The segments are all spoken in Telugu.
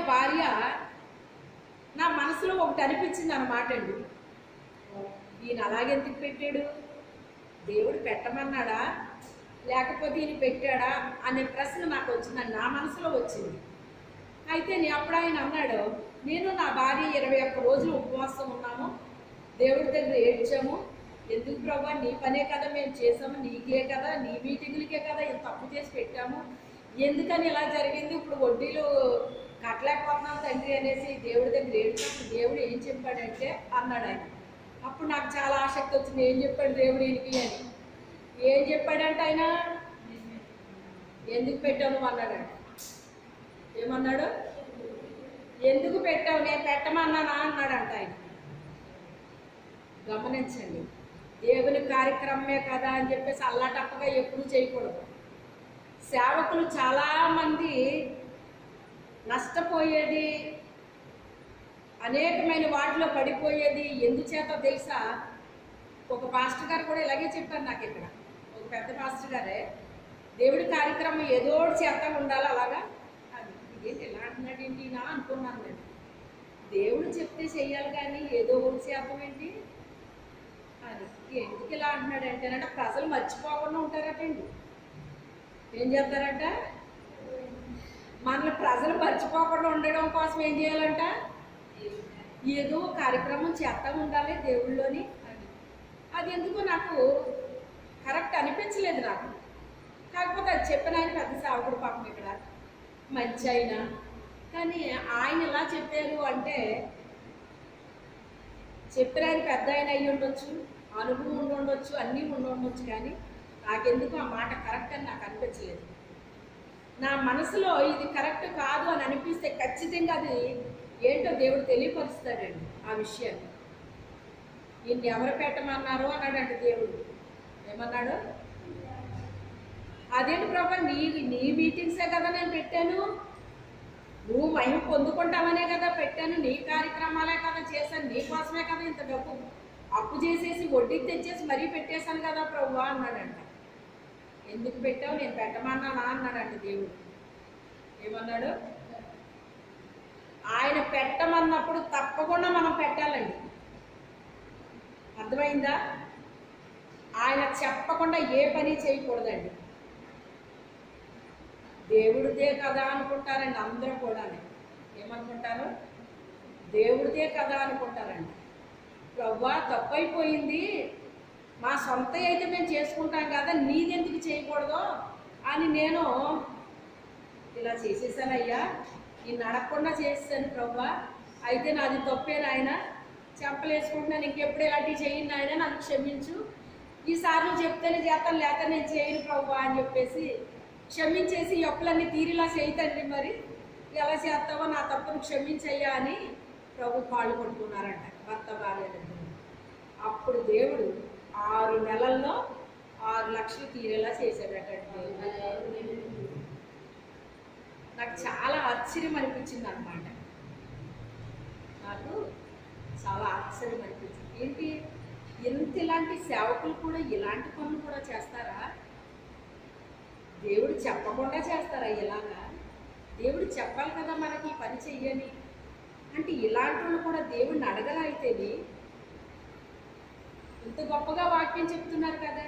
భార్య నా మనసులో ఒకటి అనిపించింది అన్నమాట అండి ఈయన అలాగెందుకు పెట్టాడు దేవుడు పెట్టమన్నాడా లేకపోతే ఈయన పెట్టాడా అనే ప్రశ్న నాకు వచ్చిందండి నా మనసులో వచ్చింది అయితే నే- అప్పుడు ఆయన అన్నాడు నేను నా భార్య ఇరవై ఒక్క రోజులు ఉపవాసం ఉన్నాము దేవుడి దగ్గర ఏడ్చాము ఎందుకు ప్రభా నీ పనే కదా మేము చేసాము నీకే కదా నీ మీటింగులకే కదా ఇంత తప్పు చేసి పెట్టాము ఎందుకని ఇలా జరిగింది ఇప్పుడు వడ్డీలు కట్టలేకపోతున్నాం తండ్రి అనేసి దేవుడి దగ్గర ఏడ్చినప్పుడు దేవుడు ఏం చెప్పాడంటే అన్నాడు ఆయన అప్పుడు నాకు చాలా ఆసక్తి వచ్చింది ఏం చెప్పాడు దేవుడు ఈయనకి అని ఏం చెప్పాడంటే ఆయన ఎందుకు పెట్టావు నువ్వు అన్నాడంట ఏమన్నాడు ఎందుకు పెట్టావు నేను పెట్టమన్నానా అన్నాడంట ఆయన గమనించండి దేవుని కార్యక్రమమే కదా అని చెప్పేసి అల్లాటప్పగా ఎప్పుడు చేయకూడదు సేవకులు చాలామంది నష్టపోయేది అనేకమైన వాటిలో పడిపోయేది ఎందుచేత తెలుసా ఒక పాస్టర్ గారు కూడా ఇలాగే చెప్పారు నాకు ఇక్కడ ఒక పెద్ద పాస్టర్ గారే దేవుడి కార్యక్రమం ఏదో ఒకటి చేస్తా ఉండాలి అలాగా అది ఇదేంటి ఎలా అంటున్నాడు ఏంటి నా అనుకున్నాను నేను దేవుడు చెప్తే చెయ్యాలి కానీ ఏదో ఒకటి చేద్దాం ఏంటి అది ఎందుకు ఇలా అంటున్నాడు అంటేనంటే ప్రజలు మర్చిపోకుండా ఉంటారటండి ఏం చేస్తారంట మనల్ని ప్రజలు మర్చిపోకుండా ఉండడం కోసం ఏం చేయాలంట ఏదో ఒక కార్యక్రమం చేస్తా ఉండాలి దేవుళ్ళలోని అని అది ఎందుకు నాకు కరెక్ట్ అనిపించలేదు నాకు కాకపోతే అది చెప్పిన ఆయన పెద్ద సావుకుడు పాపం ఇక్కడ మంచి ఆయన కానీ ఆయన ఎలా చెప్పారు అంటే చెప్పిన ఆయన పెద్ద ఆయన అయ్యి ఉండొచ్చు అనుభవం ఉండి ఉండొచ్చు అన్నీ ఉండి ఉండొచ్చు కానీ నాకెందుకు ఆ మాట కరెక్ట్ అని నాకు అనిపించలేదు నా మనసులో ఇది కరెక్ట్ కాదు అని అనిపిస్తే ఖచ్చితంగా అది ఏంటో దేవుడు తెలియపరుస్తాడండి ఆ విషయాన్ని ఈయన్ని ఎవరు పెట్టమన్నారు అన్నాడంట దేవుడు ఏమన్నాడు అదేంటి ప్రభా నీ నీ మీటింగ్సే కదా నేను పెట్టాను నువ్వు మహిమ పొందుకుంటావనే కదా పెట్టాను నీ కార్యక్రమాలే కదా చేశాను నీ కోసమే కదా ఇంత డబ్బు అప్పు చేసేసి వడ్డీకి తెచ్చేసి మరీ పెట్టేశాను కదా ప్రభు అన్నాడంట ఎందుకు పెట్టావు నేను పెట్టమన్నానా అన్నాడంట దేవుడు ఏమన్నాడు ఆయన పెట్టమన్నప్పుడు తప్పకుండా మనం పెట్టాలండి అర్థమైందా ఆయన చెప్పకుండా ఏ పని చేయకూడదండి దేవుడిదే కదా అనుకుంటారండి అందరూ కూడా ఏమనుకుంటారు దేవుడిదే కదా అనుకుంటారండి ప్రవ్వా తప్పైపోయింది మా సొంత అయితే మేము చేసుకుంటాం కదా నీదెందుకు చేయకూడదు అని నేను ఇలా చేసేసానయ్యా నేను అడగకుండా చేసేసాను ప్రవ్వా అయితే నాది తప్పే నాయన చెప్పలేసుకుంటున్నాను ఇంకెప్పుడు ఇలాంటివి చేయను నాయన నన్ను క్షమించు ఈసారి నువ్వు చెప్తేనే చేస్తాను లేక నేను చేయను ప్రవ్వా అని చెప్పేసి క్షమించేసి ఈ అప్పులన్నీ తీరిలా చేయతండి మరి ఎలా చేస్తావో నా తప్పును క్షమించయ్యా అని ప్రభు కాళ్ళు కొట్టుకున్నారంట భర్త బాగాలేదు అప్పుడు దేవుడు ఆరు నెలల్లో ఆరు లక్షలు తీరేలా చేశాడట దేవుడు నాకు చాలా ఆశ్చర్యం అనిపించింది అనమాట నాకు చాలా ఆశ్చర్యం అనిపించింది ఏంటి ఎంత ఇలాంటి సేవకులు కూడా ఇలాంటి పనులు కూడా చేస్తారా దేవుడు చెప్పకుండా చేస్తారా ఇలాగా దేవుడు చెప్పాలి కదా మనకి ఈ పని చెయ్యని అంటే ఇలాంటి వాళ్ళు కూడా దేవుడిని అడగరా అయితేని ఇంత గొప్పగా వాక్యం చెప్తున్నారు కదా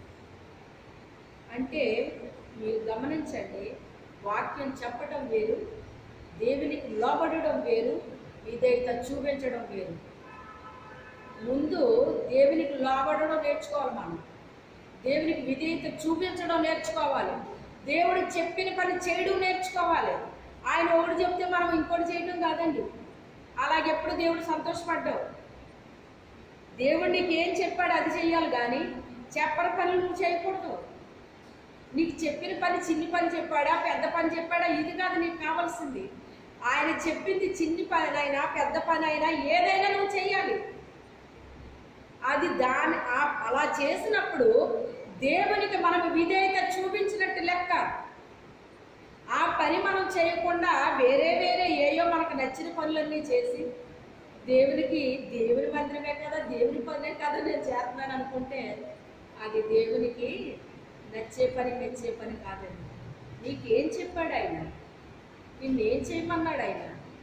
అంటే మీరు గమనించండి వాక్యం చెప్పడం వేరు దేవునికి లోబడడం వేరు విధేయత చూపించడం వేరు ముందు దేవునికి లోబడడం నేర్చుకోవాలి మనం దేవునికి విధేయత చూపించడం నేర్చుకోవాలి దేవుడు చెప్పిన పని చేయడం నేర్చుకోవాలి ఆయన ఒకటి చెప్తే మనం ఇంకోటి చేయడం కాదండి అలాగెప్పుడు దేవుడు సంతోషపడ్డావు దేవుడు నీకు ఏం చెప్పాడు అది చెయ్యాలి కానీ చెప్పని పనులు నువ్వు చేయకూడదు నీకు చెప్పిన పని చిన్ని పని చెప్పాడా పెద్ద పని చెప్పాడా ఇది కాదు నీకు కావాల్సింది ఆయన చెప్పింది చిన్ని పని అయినా పెద్ద పని అయినా ఏదైనా నువ్వు చెయ్యాలి అది దాని ఆ- అలా చేసినప్పుడు దేవునికి మనం విధేయత చూపించినట్టు లెక్క ఆ పని మనం చేయకుండా వేరే వేరే ఏయో మనకు నచ్చిన పనులన్నీ చేసి దేవునికి దేవుని మందిరమే కదా దేవుని పనే కదా నేను చేస్తున్నాను అనుకుంటే అది దేవునికి నచ్చే పని మెచ్చే పని కాదండి నీకేం చెప్పాడు ఆయన నిన్నేం చేయమన్నాడు ఆయన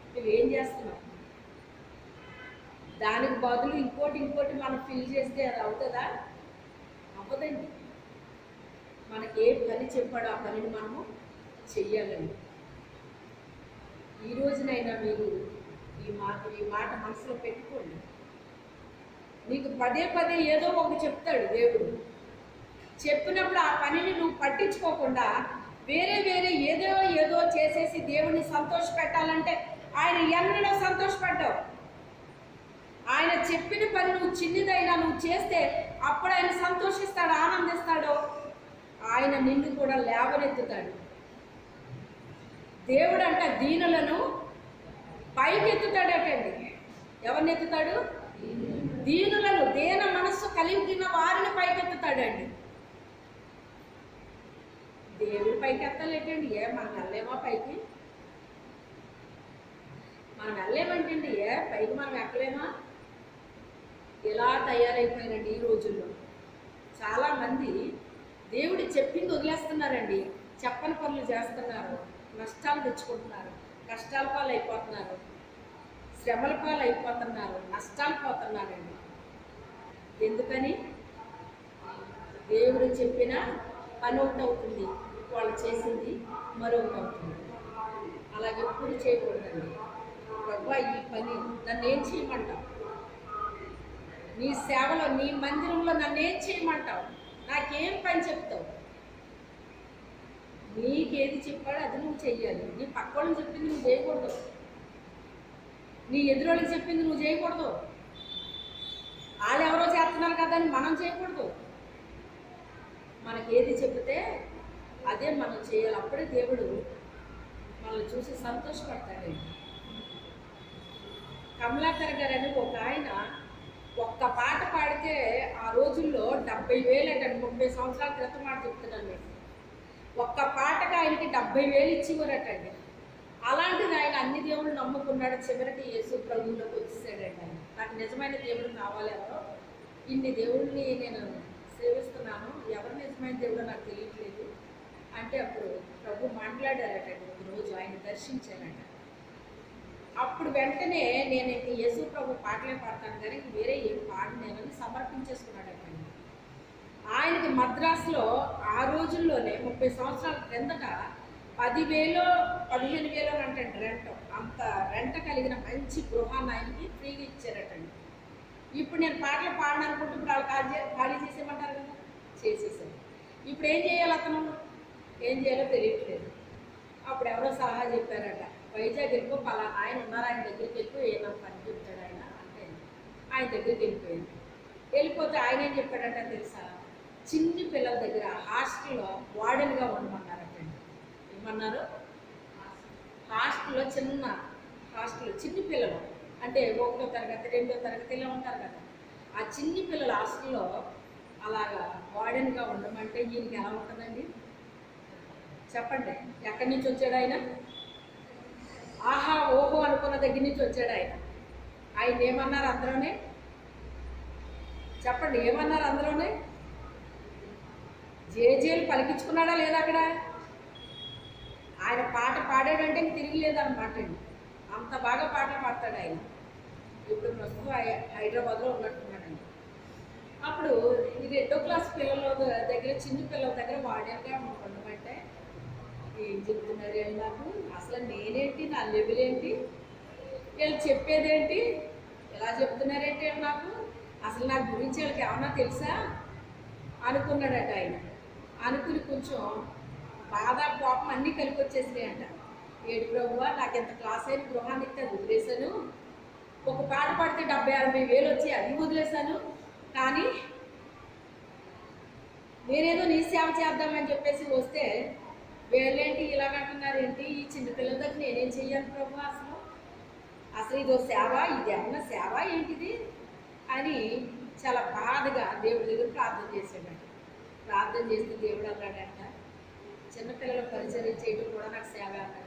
నువ్వేం చేస్తున్నావు దానికి బదులు ఇంకోటి ఇంకోటి మనం ఫిల్ చేస్తే అది అవుతుందా అవ్వదండి మనకి ఏ పని చెప్పాడో ఆ పనిని మనము చెయ్యాలండి ఈ రోజునైనా మీరు ఈ మాట ఈ మాట మనసులో పెట్టుకోండి నీకు పదే పదే ఏదో ఒకటి చెప్తాడు దేవుడు చెప్పినప్పుడు ఆ పనిని నువ్వు పట్టించుకోకుండా వేరే వేరే ఏదో ఏదో చేసేసి దేవుడిని సంతోష పెట్టాలంటే ఆయన ఎన్నడో సంతోషపడ్డావు ఆయన చెప్పిన పని నువ్వు చిన్నదైనా నువ్వు చేస్తే అప్పుడు ఆయన సంతోషిస్తాడు ఆనందిస్తాడు ఆయన నిన్ను కూడా లేవనెత్తుతాడు దేవుడు అంట దీనులను పైకెత్తుతాడటండి ఎవరిని ఎత్తుతాడు దీనులను దేన మనస్సు కలిగిన వారిని పైకెత్తుతాడండి దేవుడు పైకి ఎత్తలేటండి ఏ మనం వెళ్ళలేమా పైకి మనం వెళ్ళలేమంటండి ఏ పైకి మనం ఎక్కలేమా ఎలా తయారైపోయారండి ఈ రోజుల్లో చాలామంది దేవుడు చెప్పింది వదిలేస్తున్నారండి చెప్పని పనులు చేస్తున్నారు నష్టాలు తెచ్చుకుంటున్నారు కష్టాల పాలు అయిపోతున్నారు శ్రమల పాలు అయిపోతున్నారు నష్టాలు పోతున్నారండి ఎందుకని దేవుడు చెప్పిన పని ఒకటి అవుతుంది వాళ్ళు చేసింది మరొకటి అవుతుంది అలాగే ఎప్పుడు చేయకూడదండి ప్రభా ఈ పని నన్ను ఏం చేయమంటావు నీ సేవలో నీ మందిరంలో నన్ను ఏం చేయమంటావు నాకేం పని చెప్తావు నీకేది చెప్పాడో అది నువ్వు చెయ్యాలి నీ పక్కోళ్ళని చెప్పింది నువ్వు చేయకూడదు నీ ఎదురోళ్ళకి చెప్పింది నువ్వు చేయకూడదు వాళ్ళు ఎవరో చేస్తున్నారు కదా అని మనం చేయకూడదు మనకి ఏది చెబితే అదే మనం చేయాలి అప్పుడే దేవుడు మనల్ని చూసి సంతోషపడతాడండి కమలాకర్ గారు అని ఒక ఆయన ఒక్క పాట పాడితే ఆ రోజుల్లో డెబ్బై వేలు అంటే ముప్పై సంవత్సరాల క్రితం మాట చెప్తున్నాను నేను ఒక్క పాటకి ఆయనకి డెబ్బై వేలు ఇచ్చివరటండి అలాంటిది ఆయన అన్ని దేవుళ్ళు నమ్ముకున్నాడు చివరికి యేసు ప్రభువులోకి వచ్చేసాడండి ఆయన నాకు నిజమైన దేవుడు కావాలి ఎవరో ఇన్ని దేవుళ్ళని నేను సేవిస్తున్నాను ఎవరు నిజమైన దేవుడో నాకు తెలియట్లేదు అంటే అప్పుడు ప్రభు మాట్లాడారటండి ఒక రోజు ఆయన దర్శించానట అప్పుడు వెంటనే నేను ఇంక యేసు ప్రభు పాటలే పాడతాను కానీ ఇంక వేరే ఏం పాడనేనని సమర్పించేసుకున్నాడట ఆయనకి మద్రాసులో ఆ రోజుల్లోనే ముప్పై సంవత్సరాల క్రిందట పదివేలు పదిహేను వేలు అని అంటే రెంట్ అంత రెంట కలిగిన మంచి గృహాన్ని ఆయనకి ఫ్రీగా ఇచ్చారటండి ఇప్పుడు నేను పాటలు పాడను అనుకుంటే ఇప్పుడు వాళ్ళు ఖాళీ చే- ఖాళీ చేసేయమంటారు కదా చేసేసారు ఇప్పుడు ఏం చేయాలి అతను ఏం చేయాలో తెలియట్లేదు అప్పుడు ఎవరో సలహా చెప్పారట వైజాగ్ వెళ్ళిపో పలా ఆయన ఉన్నారు ఆయన దగ్గరికి వెళ్ళిపో ఏమన్నా పని చెప్తాడు ఆయన అంటే ఆయన దగ్గరికి వెళ్ళిపోయింది వెళ్ళిపోతే ఆయన ఏం చెప్పాడంట తెలుసా చిన్ని పిల్లల దగ్గర హాస్టల్లో వార్డెన్గా ఉండమన్నారటండి ఏమన్నారు హాస్టల్లో చిన్న హాస్టల్ చిన్ని పిల్లలు అంటే ఒకటో తరగతి రెండో తరగతి ఇలా ఉంటారు కదా ఆ చిన్ని పిల్లల హాస్టల్లో అలాగా వార్డెన్గా ఉండమంటే ఈయనకి ఎలా ఉంటుందండి చెప్పండి ఎక్కడి నుంచి వచ్చాడు ఆయన ఆహా ఓహో అనుకున్న దగ్గర నుంచి వచ్చాడు ఆయన ఆయన ఏమన్నారు అందులోనే చెప్పండి ఏమన్నారు అందులోనే జేజేలు పలికించుకున్నాడా లేదా అక్కడ ఆయన పాట పాడాడంటే ఇంక తిరిగి లేదన్నమాట అండి అంత బాగా పాటలు పాడతాడు ఆయన ఇప్పుడు ప్రస్తుతం హై- హైదరాబాద్లో ఉన్నట్టున్నాడండి అప్పుడు ఈ రెండో క్లాస్ పిల్లల దగ్గర చిన్న పిల్లల దగ్గర వాడారుగా ఉండమంటే ఏం చెప్తున్నారు వీళ్ళు నాకు అసలు నేనేంటి నా లెవెల్ ఏంటి వీళ్ళు చెప్పేదేంటి ఎలా చెప్తున్నారేంటి వీళ్ళు నాకు అసలు నా గురించి వీళ్ళకి ఏమన్నా తెలుసా అనుకున్నాడట ఆయన అనుకుని కొంచెం బాధ కోపం అన్నీ కలిపి వచ్చేసినాయంట ఏడు ప్రభువా నాకు ఎంత క్లాస్ అయిన గృహాన్ని ఇస్తే అది వదిలేశాను ఒక పాట పాడితే డెబ్బై అరవై వేలు వచ్చి అది వదిలేశాను కానీ నేనేదో నీ సేవ చేద్దామని చెప్పేసి వస్తే వీళ్ళేంటి ఇలాగంటున్నారు ఏంటి ఈ చిన్న పిల్లల దగ్గర నేనేం చెయ్యాలి ప్రభు అసలు అసలు ఇదో సేవ ఇది ఏమన్నా సేవ ఏంటిది అని చాలా బాధగా దేవుడి దగ్గర ప్రార్థన చేశాడంట ప్రార్థన చేస్తే దేవుడు అన్నాడంట చిన్నపిల్లల పరిచయం చేయడం కూడా నాకు సేవ అన్నాడంట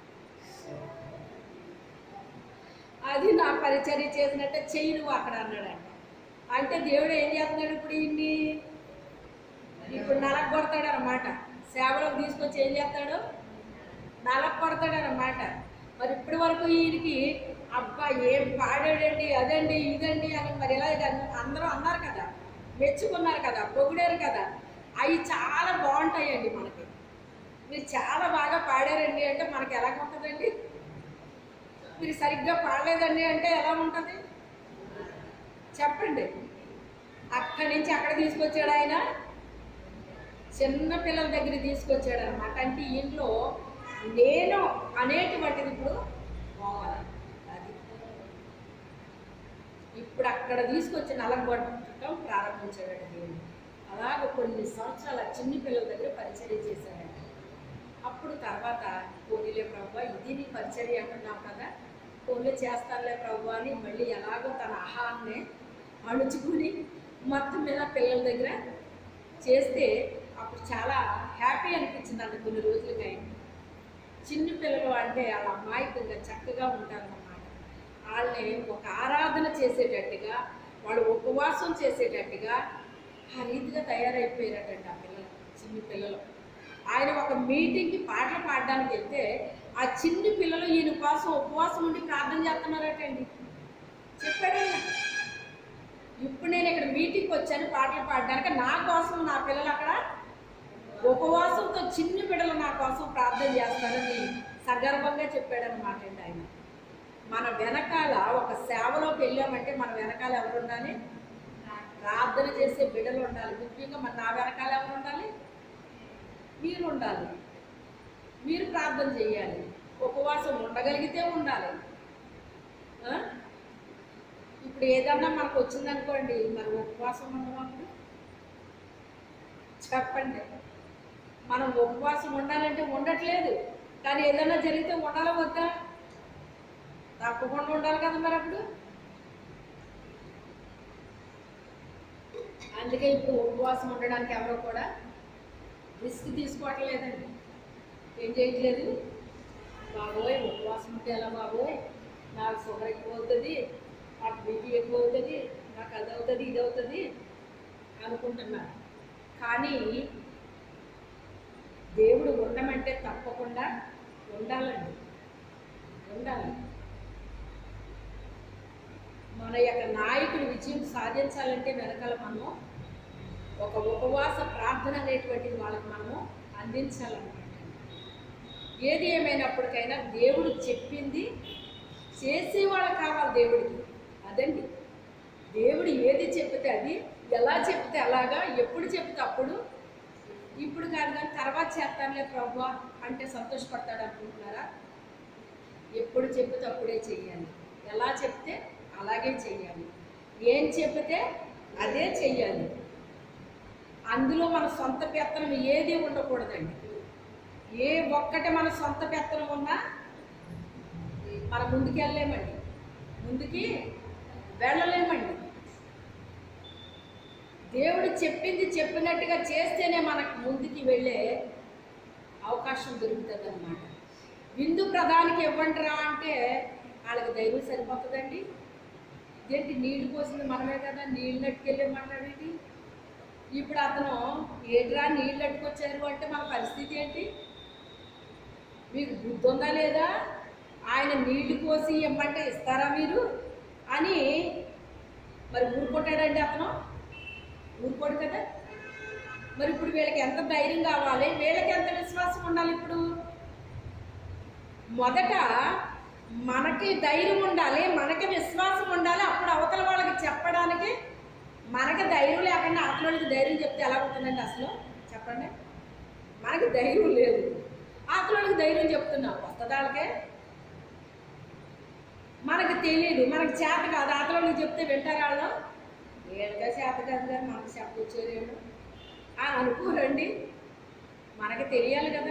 అది నా పరిచర్య చేసినట్టే చెయ్యి నువ్వు అక్కడ అన్నాడంట అంటే దేవుడు ఏం చేస్తున్నాడు ఇప్పుడు ఇన్ని ఇప్పుడు నలక కొడతాడు అనమాట సేవలోకి తీసుకొచ్చి ఏం చేస్తాడు నలక కొడతాడు అనమాట మరి ఇప్పటి వరకు వరకు ఈయనకి అబ్బా ఏం పాడాడండి అదండి ఇదండి అని మరి ఇలా అందరూ అన్నారు కదా మెచ్చుకున్నారు కదా పొగిడారు కదా అవి చాలా బాగుంటాయండి మనకి మీరు చాలా బాగా పాడారండి అంటే మనకి ఎలా ఉంటుందండి మీరు సరిగ్గా పాడలేదండి అంటే ఎలా ఉంటుంది చెప్పండి అక్కడి నుంచి అక్కడ తీసుకొచ్చాడు ఆయన చిన్న పిల్లల దగ్గర తీసుకొచ్చాడు అనమాట అంటే ఇంట్లో నేను అనేటువంటిది ఇప్పుడు పోవాలి అది ఇప్పుడు అక్కడ తీసుకొచ్చి నలగొట్టడం ప్రారంభించాడు దేవుడు అలాగ కొన్ని సంవత్సరాల చిన్ని పిల్లల దగ్గర పరిచర్య చేశాడంట అప్పుడు తర్వాత పోనీలే ప్రభు ఇది నీ పరిచర్య అంటున్నావు కదా పోనీ చేస్తానులే ప్రభు అని మళ్ళీ ఎలాగో తన ఆహారాన్ని అణుచుకుని మొత్తం మీద పిల్లల దగ్గర చేస్తే అప్పుడు చాలా హ్యాపీ అనిపించింది అంట కొన్ని రోజులకి ఆయన చిన్న పిల్లలు అంటే వాళ్ళ అమాయకంగా చక్కగా ఉంటారన్నమాట వాళ్ళని ఒక ఆరాధన చేసేటట్టుగా వాళ్ళు ఉపవాసం చేసేటట్టుగా ఆ రీతిగా తయారైపోయారటండి ఆ పిల్లలు చిన్ని పిల్లలు ఆయన ఒక మీటింగ్కి పాటలు పాడడానికి వెళ్తే ఆ చిన్ని పిల్లలు ఈయన కోసం ఉపవాసం ఉండి ప్రార్థన చేస్తున్నారటండి చెప్పాడండి ఇప్పుడు నేను ఇక్కడ మీటింగ్కి వచ్చాను పాటలు పాడడానికి నా కోసం నా పిల్లలు అక్కడ ఉపవాసంతో చిన్న బిడ్డలు నా కోసం ప్రార్థన చేస్తారని సగర్వంగా చెప్పాడనమాట అండి ఆయన మన వెనకాల ఒక సేవలోకి వెళ్ళామంటే మన వెనకాల ఎవరు ఉండాలి ప్రార్థన చేసే బిడ్డలు ఉండాలి ముఖ్యంగా మన నా వెనకాల ఎవరు ఉండాలి మీరు ఉండాలి మీరు ప్రార్థన చేయాలి ఉపవాసం ఉండగలిగితే ఉండాలి ఆ? ఇప్పుడు ఏదన్నా మనకు వచ్చిందనుకోండి మరి ఉపవాసం ఉండమప్పుడు చెప్పండి మనం ఉపవాసం ఉండాలంటే ఉండట్లేదు కానీ ఏదైనా జరిగితే ఉండాలా వద్దా తప్పకుండా ఉండాలి కదా మరి అప్పుడు అందుకే ఇప్పుడు ఉపవాసం ఉండడానికి ఎవరో కూడా రిస్క్ తీసుకోవట్లేదండి ఏం చేయట్లేదు బాబోయ్ ఉపవాసం ఉంటే ఎలా బాబోయ్ నాకు షుగర్ ఎక్కువ అవుతుంది నాకు బీపీ ఎక్కువ అవుతుంది నాకు అది అవుతుంది ఇది అవుతుంది అనుకుంటున్నారు కానీ దేవుడు ఉండమంటే తప్పకుండా ఉండాలండి ఉండాలి మన యొక్క నాయకుడు విజయం సాధించాలంటే వెనకాల మనం ఒక ఉపవాస ప్రార్థన అనేటువంటిది వాళ్ళకి మనము అందించాలన్నమాట ఏది ఏమైనప్పటికైనా దేవుడు చెప్పింది చేసేవాళ్ళు కావాలి దేవుడికి అదండి దేవుడు ఏది చెప్తే అది ఎలా చెప్తే అలాగా ఎప్పుడు చెప్తే అప్పుడు ఇప్పుడు కాదు కానీ తర్వాత చేస్తానులే ప్రభు అంటే సంతోషపడతాడు అనుకుంటున్నారా ఎప్పుడు చెప్తే అప్పుడే చెయ్యాలి ఎలా చెప్తే అలాగే చెయ్యాలి ఏం చెప్తే అదే చెయ్యాలి అందులో మన సొంత పెత్తనం ఏది ఉండకూడదండి ఏ ఒక్కటి మన సొంత పెత్తనం ఉన్నా మనం ముందుకు వెళ్ళలేమండి ముందుకి వెళ్ళలేమండి దేవుడు చెప్పింది చెప్పినట్టుగా చేస్తేనే మనకు ముందుకి వెళ్ళే అవకాశం దొరుకుతుంది అనమాట విందు ప్రధానికి ఇవ్వండిరా అంటే వాళ్ళకి ధైర్యం సరిపోతుందండి ఇదేంటి నీళ్లు పోసింది మనమే కదా నీళ్ళు నెట్టుకెళ్ళేమన్నాడేంటి ఇప్పుడు అతను ఏంట్రా నీళ్ళు నెట్టుకొచ్చారు అంటే మన పరిస్థితి ఏంటి మీకు బుద్ధి ఉందా లేదా ఆయన నీళ్లు పోసి ఇమ్మంటే ఇస్తారా మీరు అని మరి ఊరుకుంటాడండి అతను ఊరుకోడు కదా మరి ఇప్పుడు వీళ్ళకి ఎంత ధైర్యం కావాలి వీళ్ళకి ఎంత విశ్వాసం ఉండాలి ఇప్పుడు మొదట మనకి ధైర్యం ఉండాలి మనకి విశ్వాసం ఉండాలి అప్పుడు అవతల వాళ్ళకి చెప్పడానికి మనకి ధైర్యం లేకుండా అవతల వాళ్ళకి ధైర్యం చెప్తే ఎలా ఉంటుందండి అసలు చెప్పండి మనకి ధైర్యం లేదు అవతల వాళ్ళకి ధైర్యం చెప్తున్నాం వస్తుందా వాళ్ళకే మనకి తెలియదు మనకి చేత కాదు అవతల వాళ్ళకి చెప్తే వింటారా వాళ్ళు వీళ్ళగా చేత కాదు కానీ మనకు చెప్పొచ్చేదేమో అని అనుకోరండి మనకి తెలియాలి కదా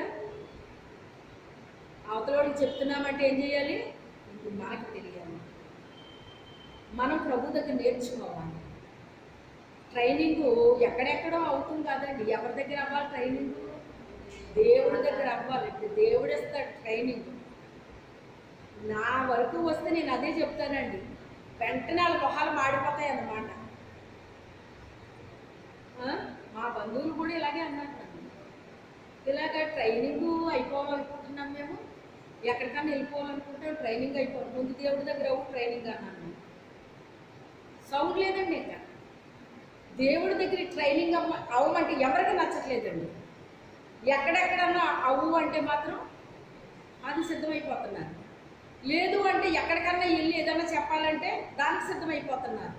అవతల వాళ్ళకి చెప్తున్నామంటే ఏం చేయాలి ఇప్పుడు మనకి తెలియాలి మనం ప్రభు దగ్గర నేర్చుకోవాలి ట్రైనింగ్ ఎక్కడెక్కడో అవుతుంది కాదండి ఎవరి దగ్గర అవ్వాలి ట్రైనింగ్ దేవుడి దగ్గర అవ్వాలి దేవుడు ఇస్తాడు ట్రైనింగ్ నా వరకు వస్తే నేను అదే చెప్తానండి వెంటనే వాళ్ళ మొహాలు మాడిపోతాయి అన్నమాట ఆ? మా బంధువులు కూడా ఇలాగే అన్నారు నన్ను. ఇలాగ ట్రైనింగ్ అయిపోవాలనుకుంటున్నాం మేము ఎక్కడికన్నా వెళ్ళిపోవాలనుకుంటే ట్రైనింగ్ అయిపోవాలి ముందు దేవుడి దగ్గర ఒక ట్రైనింగ్ అన్నాను సౌండ్ లేదండి ఇంకా దేవుడి దగ్గర ట్రైనింగ్ అవ్వ అవ్వమంటే ఎవరికి నచ్చట్లేదండి ఎక్కడెక్కడన్నా అవ్వు అంటే మాత్రం అది సిద్ధమైపోతున్నారు లేదు అంటే ఎక్కడికన్నా వెళ్ళి ఏదైనా చెప్పాలంటే దానికి సిద్ధమైపోతున్నారు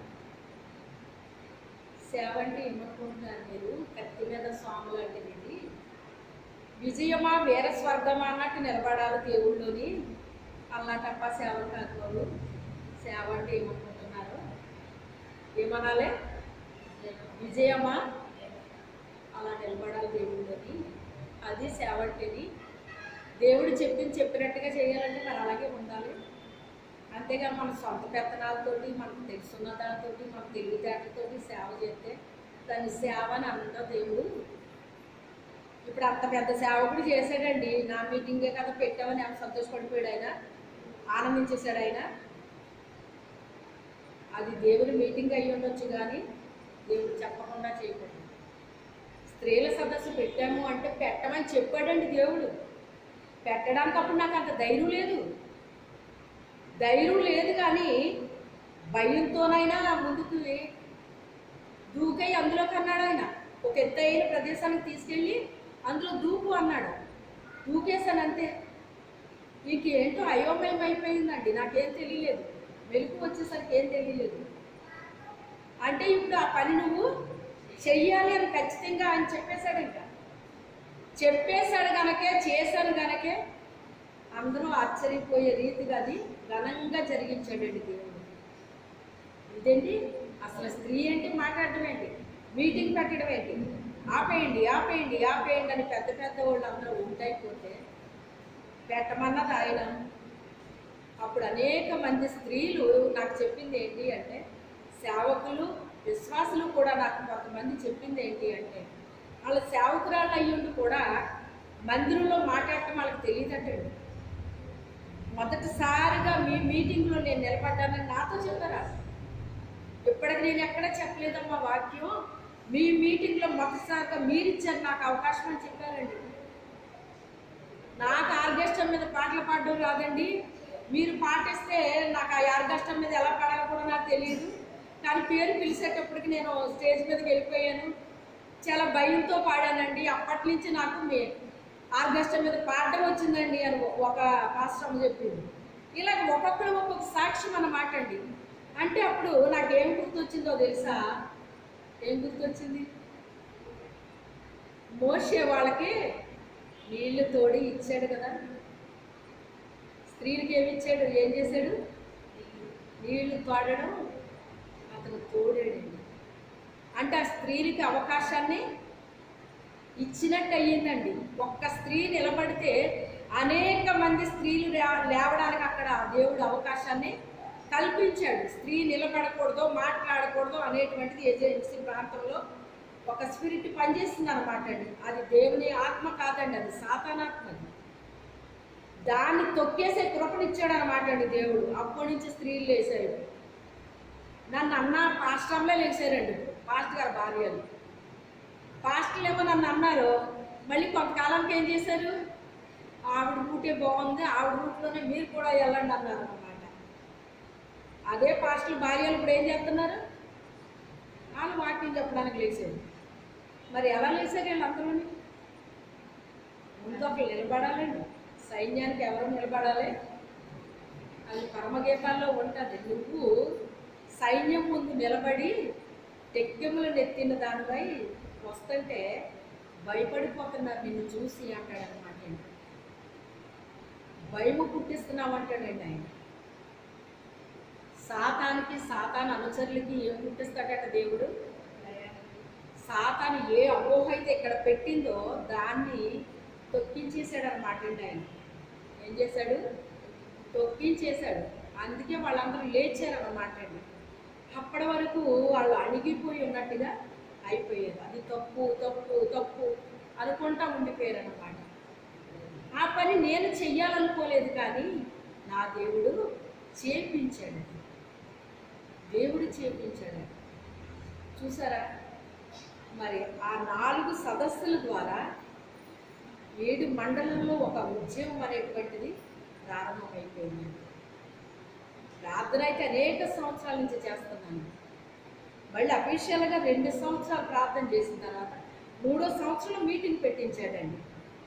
సేవ అంటే ఏమనుకుంటున్నారు మీరు కత్తి మీద స్వామి లాంటిది ఇది విజయమా వీర స్వర్గమా అన్నట్టు నిలబడాలి దేవుళ్ళోని అలాంటప్ప సేవ కాదు సేవ అంటే ఏమనుకుంటున్నారు ఏమనాలి విజయమా అలా నిలబడాలి దేవుళ్ళని అది సేవ అంటేది దేవుడు చెప్పింది చెప్పినట్టుగా చేయాలంటే మరి అలాగే ఉండాలి అంతేగా మన సొంత పెత్తనాలతోటి మనకు తెలుసున్న దానితోటి మన తెలివితేటలతోటి సేవ చేస్తే దాని సేవ అని అంతా దేవుడు ఇప్పుడు అంత పెద్ద సేవకుడు చేశాడండి నా మీటింగే కదా పెట్టామని ఆమె సంతోషపడిపోయాడు ఆయన ఆనందించేశాడు ఆయన అది దేవుని మీటింగ్ అయ్యి ఉండొచ్చు కానీ దేవుడు చెప్పకుండా చేయకూడదు స్త్రీల సదస్సు పెట్టాము అంటే పెట్టమని చెప్పాడండి దేవుడు పెట్టడానికి అప్పుడు నాకు అంత ధైర్యం లేదు ధైర్యం లేదు కానీ భయంతోనైనా ముందుకు దూకై అందులోకి అన్నాడు ఆయన ఒక ఎత్తైన ప్రదేశానికి తీసుకెళ్ళి అందులో దూకు అన్నాడు దూకేశాను అంతే ఇంకేంటో అయోమయం అయిపోయిందండి నాకేం తెలియలేదు వెలుగు వచ్చేసరికి ఏం తెలియలేదు అంటే ఇప్పుడు ఆ పని నువ్వు చెయ్యాలి అని ఖచ్చితంగా ఆయన చెప్పేశాడు ఇంకా చెప్పేశాడు గనకే చేశాను గనకే అందరూ ఆశ్చర్యపోయే రీతిగా అది ఘనంగా జరిగించాడండి దేవుడు ఇదేంటి అసలు స్త్రీ ఏంటి మాట్లాడటం ఏంటి మీటింగ్ పెట్టడం ఏంటి ఆపేయండి ఆపేయండి ఆపేయండి అని పెద్ద పెద్ద వాళ్ళు అందరూ ఉంటాయిపోతే పెట్టమన్నది ఆయన అప్పుడు అనేక మంది స్త్రీలు నాకు చెప్పింది ఏంటి అంటే సేవకులు విశ్వాసులు కూడా నాకు కొంతమంది చెప్పింది ఏంటి అంటే వాళ్ళ సేవకురాళ్ళు అయ్యుండి కూడా మందిరంలో మాట్లాడటం వాళ్ళకి తెలియదటండి మొదటిసారిగా మీ మీటింగ్లో నేను నిలబడ్డానని నాతో చెప్పారా ఇప్పటికి నేను ఎక్కడ చెప్పలేదమ్మా వాక్యం మీ మీటింగ్లో మొదటిసారిగా మీరు ఇచ్చారు నాకు అవకాశం అని చెప్పారండి నాకు ఆర్గెస్ట్రా మీద పాటలు పాడడం రాదండి మీరు పాటిస్తే నాకు ఆ ఆర్గెస్ట్రా మీద ఎలా పాడాలో కూడా నాకు తెలియదు కానీ పేరు పిలిచేటప్పటికి నేను స్టేజ్ మీదకి వెళ్ళిపోయాను చాలా భయంతో పాడానండి అప్పటి నుంచి నాకు మీ ఆర్గెస్ట్రా మీద పాడడం వచ్చిందండి అని ఒక పాస్టర్ చెప్పింది ఇలాగ ఒక్కొక్కరు ఒక్కొక్క సాక్ష్యం అన్నమాట అండి అంటే అప్పుడు నాకు ఏం గుర్తొచ్చిందో తెలుసా ఏం గుర్తొచ్చింది మోసే వాళ్ళకి నీళ్లు తోడి ఇచ్చాడు కదా స్త్రీలకి ఏమి ఇచ్చాడు ఏం చేశాడు నీళ్లు తోడడం అతను తోడాడండి అంటే ఆ స్త్రీలకి అవకాశాన్ని ఇచ్చినట్టు అయ్యిందండి ఒక్క స్త్రీ నిలబడితే అనేక మంది స్త్రీలు లే- లేవడానికి అక్కడ దేవుడు అవకాశాన్ని కల్పించాడు స్త్రీ నిలబడకూడదు మాట్లాడకూడదు అనేటువంటిది ఏజెన్సీ ప్రాంతంలో ఒక స్పిరిట్ పనిచేస్తుంది అనమాట అండి అది దేవుని ఆత్మ కాదండి అది సాతానాత్మ అది. దాన్ని తొక్కేసే కృపనిచ్చాడు అనమాట అండి దేవుడు అప్పటి నుంచి స్త్రీలు లేసారు నన్ను అన్న పాస్టర్లే లేచారండి పాస్టర్ గారు భార్యలు పాస్టర్లు ఏమో నన్ను అన్నారు మళ్ళీ కొంతకాలానికి ఏం చేశారు ఆవిడ రూటే బాగుంది ఆవిడ రూట్లోనే మీరు కూడా వెళ్ళండి అన్నారు అన్నమాట అదే పాస్టర్లు భార్యలు ఇప్పుడు ఏం చేస్తున్నారు వాళ్ళు వాక్యం చెప్పడానికి లేచారు మరి ఎలా లేచారు వీళ్ళందరూని ముందు ఒకరు నిలబడాలండి సైన్యానికి ఎవరు నిలబడాలి అది పరమగీతాల్లో ఉంటుంది నువ్వు సైన్యం ముందు నిలబడి టెక్కెములు నెత్తిన దానిపై వస్తుంటే భయపడిపోతున్నారు నిన్ను చూసి అంటాడనమాట భయము పుట్టిస్తున్నావు అంటాడండి ఆయన సాతానికి సాతాన్ అనుచరులకి ఏం పుట్టిస్తాడట దేవుడు సాతాను ఏ అపోహ అయితే ఇక్కడ పెట్టిందో దాన్ని తొక్కించేశాడు అనమాట అండి ఆయన ఏం చేశాడు తొక్కించేశాడు అందుకే వాళ్ళందరూ లేచారు అన్నమాట అండి అప్పటి వరకు వాళ్ళు అణిగిపోయి ఉన్నట్టుగా అయిపోయారు అది తప్పు తప్పు తప్పు అనుకుంటా ఉండిపోయారు అనమాట ఆ పని నేను చెయ్యాలనుకోలేదు కానీ నా దేవుడు చేపించాడు దేవుడు చేపించాడు చూసారా మరి ఆ నాలుగు సదస్సుల ద్వారా ఏడు మండలంలో ఒక ఉద్యమం అనేటువంటిది అయిపోయింది ప్రార్థన అయితే అనేక సంవత్సరాల నుంచి చేస్తున్నాను మళ్ళీ అఫీషియల్గా రెండు సంవత్సరాలు ప్రార్థన చేసిన తర్వాత మూడో సంవత్సరం మీటింగ్ పెట్టించాడండి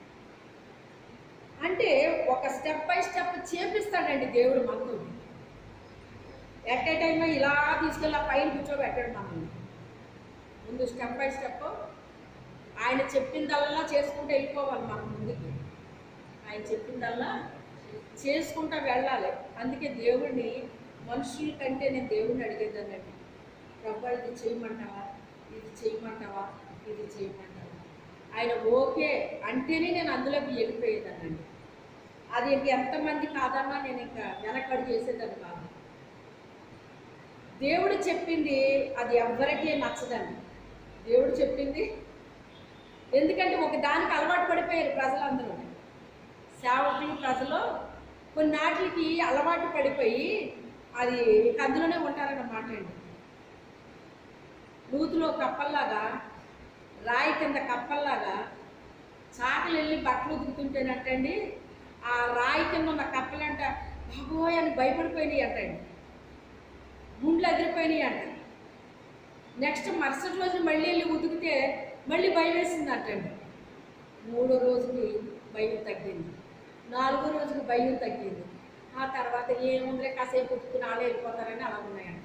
అంటే ఒక స్టెప్ బై స్టెప్ చేపిస్తాడండి దేవుడు మనతో ఎట్ ఏ టైం ఇలా తీసుకెళ్ళి ఆ పైన కూర్చోబెట్టాడు మనల్ని ముందు స్టెప్ బై స్టెప్ ఆయన చెప్పిందల్లా చేసుకుంటూ వెళ్ళిపోవాలి మనం ముందుకి ఆయన చెప్పిందల్లా చేసుకుంటూ వెళ్ళాలి అందుకే దేవుడిని మనుషుల కంటే నేను దేవుడిని అడిగేదానండి ప్రభా ఇది చేయమంటావా ఇది చేయమంటావా ఇది చేయమంటావా ఆయన ఓకే అంటేనే నేను అందులోకి వెళ్ళిపోయేదానండి అది ఇంక ఎంతమంది కాదన్నా నేను ఇంకా వెనకడు చేసేదాన్ని కాదు దేవుడు చెప్పింది అది ఎవ్వరికీ నచ్చదండి దేవుడు చెప్పింది ఎందుకంటే ఒక దానికి అలవాటు పడిపోయారు ప్రజలందరూ సేవకులు ప్రజలు కొన్నాటికి అలవాటు పడిపోయి అది ఇక అందులోనే ఉంటారన్నమాట అండి నూతులో కప్పల్లాగా రాయి కింద కప్పల్లాగా చాకలు వెళ్ళి బట్టలు ఉతుకుతుంటేనట్టండి ఆ రాయి కింద ఉన్న కప్పలంట బాబోయ్ అని భయపడిపోయినాయి అంటండి గుండ్లు ఎదిరిపోయినాయి అంట నెక్స్ట్ మరుసటి రోజు మళ్ళీ వెళ్ళి ఉతికితే మళ్ళీ భయం వేసింది అంటండి మూడో రోజుకి భయం తగ్గింది నాలుగో రోజుకి భయం తగ్గింది ఆ తర్వాత ఏముందిలే కాసేపు ఉతుకుని ఆలే వెళ్ళిపోతారని అలా ఉన్నాయంట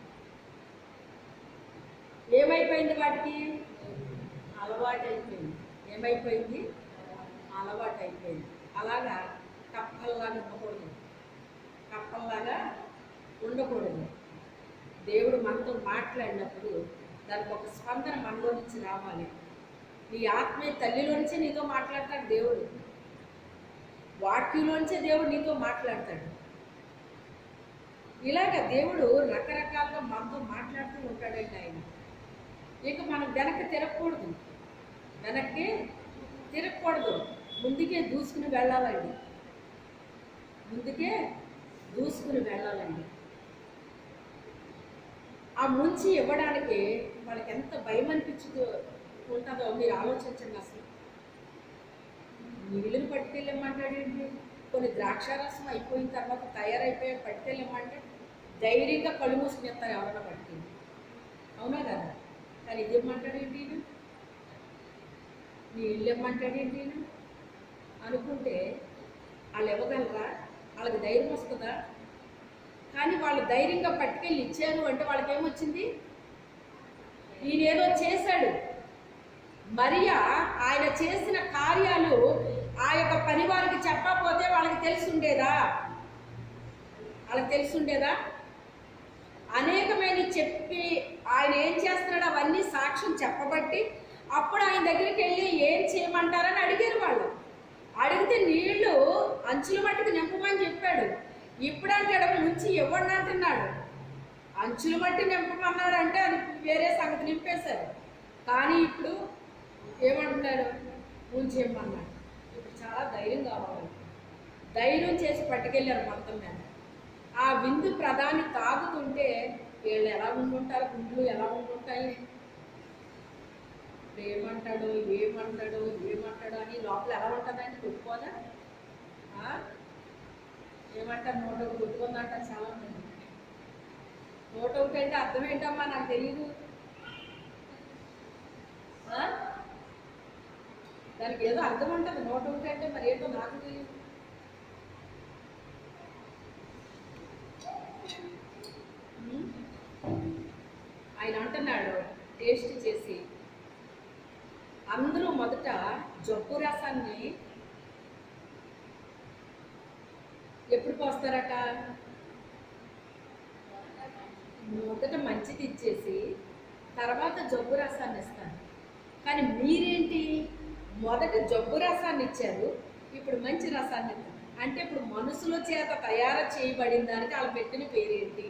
ఏమైపోయింది వాటికి అలవాటు అయిపోయింది ఏమైపోయింది అలవాటు అయిపోయింది అలాగా కప్పల్లాగా ఉండకూడదు కప్పల్లాగా ఉండకూడదు దేవుడు మనతో మాట్లాడినప్పుడు దానికి ఒక స్పందన మనలో నుంచి రావాలి నీ ఆత్మీయ తల్లిలో నుంచే నీతో మాట్లాడతాడు దేవుడు వాక్యంలోంచే దేవుడు నీతో మాట్లాడతాడు ఇలాగ దేవుడు రకరకాలుగా మనతో మాట్లాడుతూ ఉంటాడండి ఆయన ఇక మనం వెనక్కి తిరగకూడదు వెనక్కి తిరగకూడదు ముందుకే దూసుకుని వెళ్ళాలండి ముందుకే దూసుకుని వెళ్ళాలండి ఆ ముంచి ఇవ్వడానికి వాళ్ళకి ఎంత భయం అనిపించుతూ ఉంటుందో మీరు ఆలోచించండి అసలు నీళ్ళని పట్టుకెళ్ళమంటాడేంటి కొన్ని ద్రాక్షారసం అయిపోయిన తర్వాత తయారైపోయి పట్టుకెళ్ళమంటే ధైర్యంగా కళ్ళు మూసుకుని ఎత్తారు ఎవరైనా పట్టుకెళ్ళి అవునా కదా కానీ ఇది ఇమ్మంటాడేంటి ఈయన? నీళ్ళు ఇమ్మంటాడేంటి ఈయన? అనుకుంటే వాళ్ళు ఇవ్వగలరా వాళ్ళకి ధైర్యం వస్తుందా కానీ వాళ్ళు ధైర్యంగా పట్టుకెళ్ళి ఇచ్చారు అంటే వాళ్ళకి ఏమొచ్చింది ఈయన ఏదో చేశాడు మరియా ఆయన చేసిన కార్యాలు ఆ యొక్క పని వారికి చెప్పకపోతే వాళ్ళకి తెలిసి ఉండేదా వాళ్ళకి తెలిసి ఉండేదా అనేకమైన చెప్పి ఆయన ఏం చేస్తున్నాడు అవన్నీ సాక్ష్యం చెప్పబట్టి అప్పుడు ఆయన దగ్గరికి వెళ్ళి ఏం చేయమంటారని అడిగారు వాళ్ళు అడిగితే నీళ్లు అంచుల మట్టుకు నింపమని చెప్పాడు ఇప్పుడు అంటాడు నుంచి ఇవ్వండి అంటున్నాడు అంచుల మట్టి నింపమన్నాడు అంటే అది వేరే సంగతి నింపేశారు కానీ ఇప్పుడు ఏమంటున్నాడు ఉంచి ఇమ్మన్నాడు ఇప్పుడు చాలా ధైర్యం కావాలి ధైర్యం చేసి పట్టుకెళ్ళారు మొత్తం మీద ఆ విందు ప్రధాని తాగుతుంటే వీళ్ళు ఎలా ఉండుంటారు గుండ్లు ఎలా ఉండుంటాయి ఇప్పుడు ఏమంటాడు ఏమంటాడు ఏమంటాడు అని లోపల ఎలా ఉంటుందని కొట్టుకోదా ఆ? ఏమంటారు నూట ఒకటి కొట్టుకుందంటారు చాలా మంది నూట ఒకటి అంటే అర్థం ఏంటమ్మా నాకు తెలియదు ఆ? దానికి ఏదో అర్థం ఉంటుంది నూట ఒకటి అంటే మరి ఏంటో నాకు తెలియదు ఉమ్. ఆయన అంటున్నాడు టేస్ట్ చేసి అందరూ మొదట జబ్బు రసాన్ని ఎప్పుడు పోస్తారట మొదట మంచిది ఇచ్చేసి తర్వాత జబ్బు రసాన్ని ఇస్తారు కానీ మీరేంటి మొదట జబ్బు రసాన్ని ఇచ్చారు ఇప్పుడు మంచి రసాన్ని ఇస్తారు అంటే ఇప్పుడు మనుషుల చేత తయారు చేయబడిన దానికి వాళ్ళు పెట్టిన పేరేంటి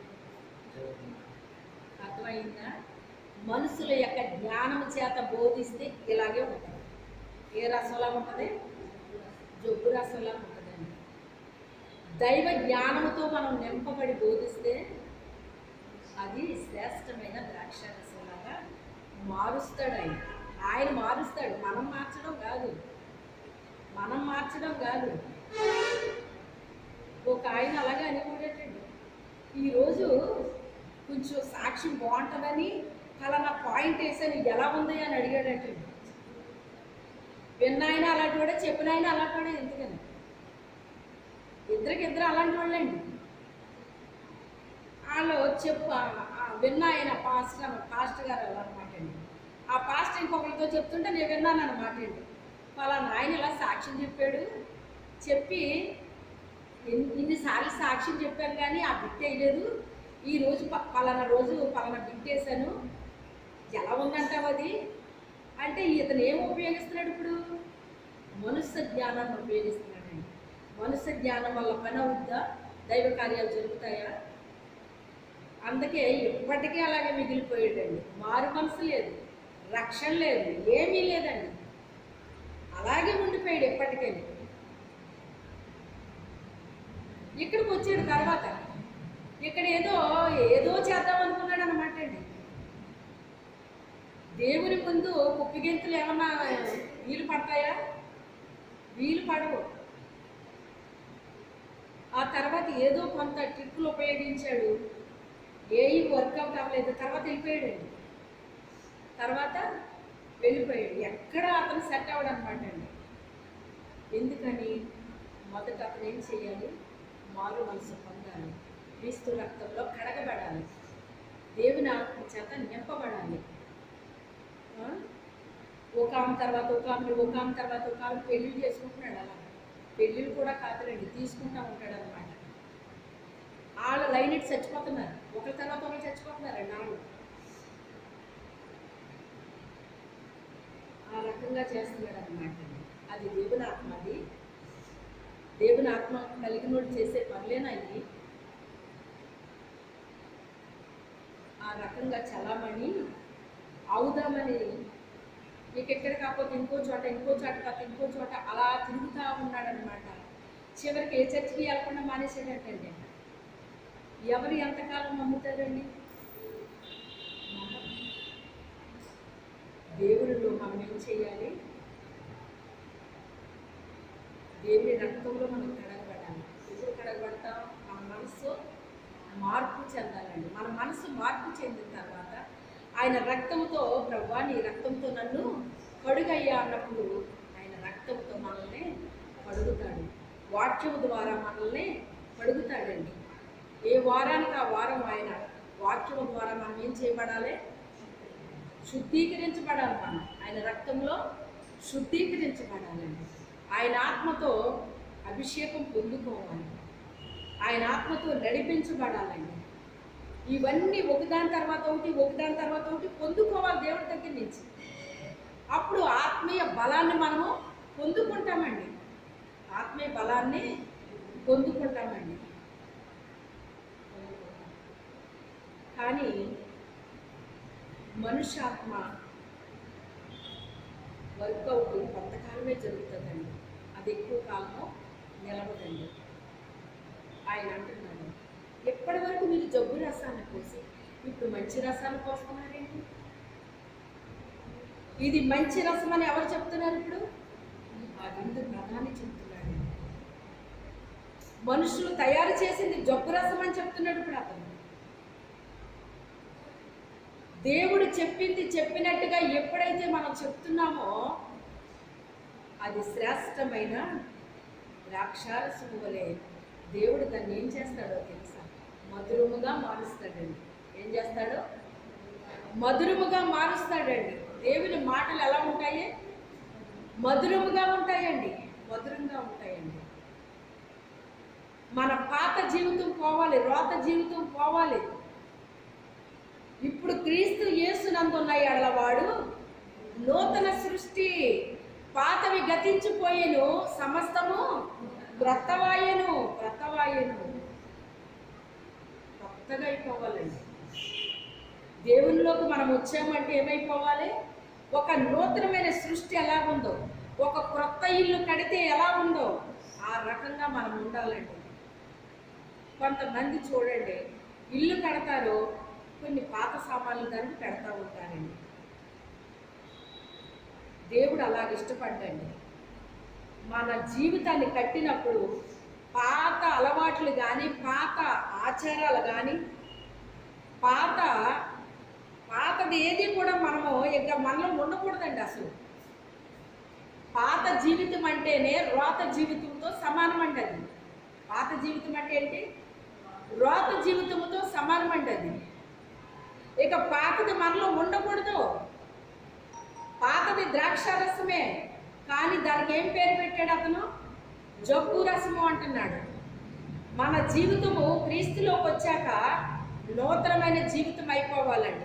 అర్థమైందా మనుషుల యొక్క జ్ఞానం చేత బోధిస్తే ఇలాగే ఉంటుంది ఏ రసంలా ఉంటుంది జబ్బు రసంలా ఉంటుందండి దైవ జ్ఞానంతో మనం నింపబడి బోధిస్తే అది శ్రేష్టమైన ద్రాక్ష రసంలాగా మారుస్తాడు ఆయన ఆయన మారుస్తాడు మనం మార్చడం కాదు మనం మార్చడం కాదు ఆయన అలాగే అనేవాడటండి ఈరోజు కొంచెం సాక్ష్యం బాగుంటుందని ఫలానా పాయింట్ వేసాను ఎలా ఉంది అని అడిగాడటండి విన్నాయన అలాంటి వాడే చెప్పిన ఆయన అలాంటి వాడే ఎందుకని ఇద్దరికి ఇద్దరు అలాంటి వాళ్ళండి వాళ్ళు చెప్పు విన్న ఆయన పాస్టర్ పాస్టర్ గారు అనమాట అండి ఆ పాస్టర్ ఇంకొకరితో చెప్తుంటే నేను విన్నాను అనమాట అండి పలానా ఆయన ఇలా సాక్ష్యం చెప్పాడు చెప్పి ఇన్- ఇన్నిసార్లు సాక్ష్యం చెప్పాను కానీ ఆ బిట్ వేయలేదు ఈ రోజు ప- పలానా రోజు పలానా బిట్ వేసాను ఎలా ఉందంటావు అది అంటే ఇతను ఏం ఉపయోగిస్తున్నాడు ఇప్పుడు మనుష్య జ్ఞానాన్ని ఉపయోగిస్తున్నాడండి మనుష్య జ్ఞానం వల్ల పని అవుద్దా దైవ కార్యాలు జరుగుతాయా అందుకే ఇప్పటికీ అలాగే మిగిలిపోయాడండి మారు మనసు లేదు రక్షణ లేదు ఏమీ లేదండి అలాగే ఉండిపోయాడు ఎప్పటికైనా ఇక్కడికి వచ్చాడు తర్వాత ఇక్కడ ఏదో ఏదో చేద్దాం అనుకున్నాడు అనమాట అండి దేవుని ముందు కుప్పిగెంతులు ఏమన్నా వీలు పడతాయా వీలు పడవు ఆ తర్వాత ఏదో కొంత ట్రిక్కులు ఉపయోగించాడు ఏవి వర్కౌట్ అవ్వలేదు తర్వాత వెళ్ళిపోయాడండి తర్వాత వెళ్ళిపోయాడు ఎక్కడ అతను సెట్ అవ్వడు అనమాట అండి ఎందుకని మొదట అతను ఏం చేయాలి మారు మనసు పొందాలి క్రీస్తు రక్తంలో కడగబడాలి దేవుని ఆత్మ చేత నింపబడాలి ఆ? ఒక ఆమె తర్వాత ఒక ఆమె ఒక ఆమె తర్వాత ఒక ఆమె పెళ్లి చేసుకుంటున్నాడు అలా పెళ్ళిళ్ళు కూడా కాదులేండి తీసుకుంటా ఉంటాడు అనమాట వాళ్ళ లైన్ ఇటు చచ్చిపోతున్నారు ఒకరి తర్వాత ఒకరు చచ్చిపోతున్నారండి వాళ్ళు ఆ రకంగా చేస్తున్నాడు అనమాట అది దేవుని ఆత్మ అది దేవుని ఆత్మ కలిగినోడు చేసే పనులేనయ్యి ఆ రకంగా చలామణి అవుదామని మీకు ఎక్కడ కాకపోతే ఇంకో చోట ఇంకో చోట కాకపోతే ఇంకో చోట అలా తిరుగుతూ ఉన్నాడనమాట చివరికి ఏ చర్చికి వెళ్ళకుండా మానేసాడంటండి ఎవరు ఎంతకాలం నమ్ముతారండి దేవుడిలో మనం ఏం చేయాలి దేవుని రక్తంలో మనం కడగబడాలి ఎప్పుడు కడగబడతాం మన మనసు మార్పు చెందాలండి మన మనసు మార్పు చెందిన తర్వాత ఆయన రక్తంతో ప్రభా నీ రక్తంతో నన్ను కడుగయ్యా అన్నప్పుడు ఆయన రక్తంతో మనల్ని కడుగుతాడు వాక్యము ద్వారా మనల్ని కడుగుతాడండి ఏ వారానికి ఆ వారం ఆయన వాక్యము ద్వారా మనం ఏం చేయబడాలి శుద్ధీకరించబడాలి మనం ఆయన రక్తంలో శుద్ధీకరించబడాలండి ఆయన ఆత్మతో అభిషేకం పొందుకోవాలి ఆయన ఆత్మతో నడిపించబడాలండి ఇవన్నీ ఒకదాని తర్వాత ఒకటి ఒకదాని తర్వాత ఒకటి పొందుకోవాలి దేవుడి దగ్గర నుంచి అప్పుడు ఆత్మీయ బలాన్ని మనము పొందుకుంటామండి ఆత్మీయ బలాన్ని పొందుకుంటామండి కానీ మనుష్యాత్మ వర్కౌట్ కొంతకాలమే జరుగుతుందండి అది ఎక్కువ కాలము నిలవదండి ఆయన అంటున్నాడు ఎప్పటి వరకు మీరు జబ్బు రసాన్ని పోసి ఇప్పుడు మంచి రసాన్ని పోస్తున్నారేంటి ఇది మంచి రసం అని ఎవరు చెప్తున్నారు ఇప్పుడు ఆ విందు ప్రధాని చెప్తున్నాడు మనుషులు తయారు చేసింది జబ్బు రసం అని చెప్తున్నాడు ఇప్పుడు అతను దేవుడు చెప్పింది చెప్పినట్టుగా ఎప్పుడైతే మనం చెప్తున్నామో అది శ్రేష్టమైన ద్రాక్షారసము వలె దేవుడు దాన్ని ఏం చేస్తాడో తెలుసా మధురముగా మారుస్తాడండి ఏం చేస్తాడో మధురముగా మారుస్తాడండి దేవుని మాటలు ఎలా ఉంటాయి మధురముగా ఉంటాయండి మధురంగా ఉంటాయండి మన పాత జీవితం పోవాలి రోత జీవితం పోవాలి ఇప్పుడు క్రీస్తు యేసునందున్న ఎడలవాడు నూతన సృష్టి పాతవి గతించిపోయేను సమస్తము క్రొత్తవాయను క్రొత్తవాయను కొత్తగా అయిపోవాలండి దేవునిలోకి మనం వచ్చామంటే ఏమైపోవాలి ఒక నూతనమైన సృష్టి ఎలా ఉందో ఒక క్రొత్త ఇల్లు కడితే ఎలా ఉందో ఆ రకంగా మనం ఉండాలండి కొంతమంది చూడండి ఇల్లు కడతారు కొన్ని పాత సామాన్లు దానికి పెడతా ఉంటారండి దేవుడు అలాగ ఇష్టపడ్డండి మన జీవితాన్ని కట్టినప్పుడు పాత అలవాటు అలవాట్లు కానీ పాత ఆచారాలు కానీ పాత పాతది ఏది కూడా మనము ఇంకా మనలో ఉండకూడదండి అసలు పాత జీవితం అంటేనే రోత జీవితంతో సమానం అండి అది పాత జీవితం అంటే ఏంటి రోత జీవితంతో సమానం అండి అది ఇక పాతది మనలో ఉండకూడదు పాతది ద్రాక్ష రసమే కానీ దానికి ఏం పేరు పెట్టాడు అతను జబ్బు రసము అంటున్నాడు మన జీవితము క్రీస్తులోకి వచ్చాక నూతనమైన జీవితం అయిపోవాలండి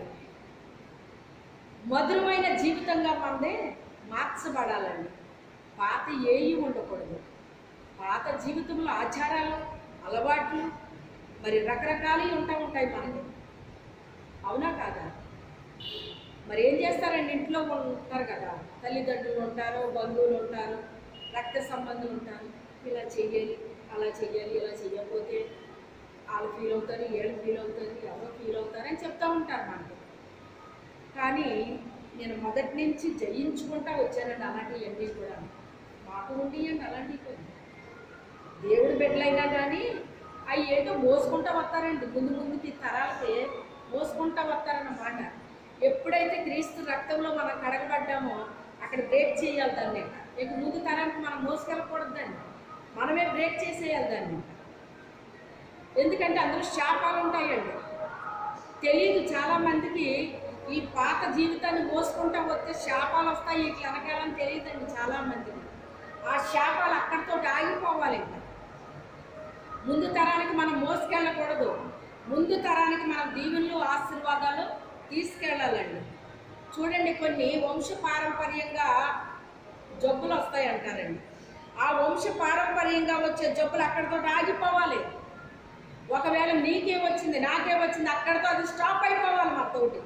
మధురమైన జీవితంగా మనదే మార్చబడాలండి పాత ఏవి ఉండకూడదు పాత జీవితంలో ఆచారాలు అలవాట్లు మరి రకరకాలు ఉంటా ఉంటాయి మనకి అవునా కాదా మరి ఏం చేస్తారండి ఇంట్లో ఉంటారు కదా తల్లిదండ్రులు ఉంటారు బంధువులు ఉంటారు రక్త సంబంధులు ఉంటారు ఇలా చెయ్యాలి అలా చెయ్యాలి ఇలా చెయ్యకపోతే వాళ్ళు ఫీల్ అవుతారు వీళ్ళు ఫీల్ అవుతారు ఎవరో ఫీల్ అవుతారు అని చెప్తా ఉంటారు మనకి కానీ నేను మొదటి నుంచి జయించుకుంటా వచ్చానండి అలాంటివన్నీ కూడా మాకు ఉండేయండి అలాంటివి కొన్ని. దేవుడి బిడ్డలైనా కానీ అవి ఏంటో మోసుకుంటా వస్తారండి ముందు ముందుకి తరాలకి మోసుకుంటా వస్తారన్నమాట ఎప్పుడైతే క్రీస్తు రక్తంలో మనం కడగబడ్డామో అక్కడ బ్రేక్ చేయాలి దాన్ని ఇక ముందు తరానికి మనం మోసుకెళ్ళకూడదు దాన్ని మనమే బ్రేక్ చేసేయాలి దాన్ని ఎందుకంటే అందులో శాపాలు ఉంటాయండి తెలియదు చాలా మందికి ఈ పాత జీవితాన్ని మోసుకుంటా వస్తే శాపాలు వస్తాయి ఇట్లా వెనకాలని తెలియదండి చాలా మందికి ఆ శాపాలు అక్కడితో ఆగిపోవాలి ఇంకా ముందు తరానికి మనం మోసుకెళ్ళకూడదు ముందు తరానికి మనం దీవెనలు ఆశీర్వాదాలు తీసుకెళ్ళాలండి చూడండి కొన్ని వంశ పారంపర్యంగా జబ్బులు వస్తాయి అంటారండి ఆ వంశ పారంపర్యంగా వచ్చే జబ్బులు అక్కడితో ఆగిపోవాలి ఒకవేళ నీకే వచ్చింది నాకే వచ్చింది అక్కడితో అది స్టాప్ అయిపోవాలి మాతోటి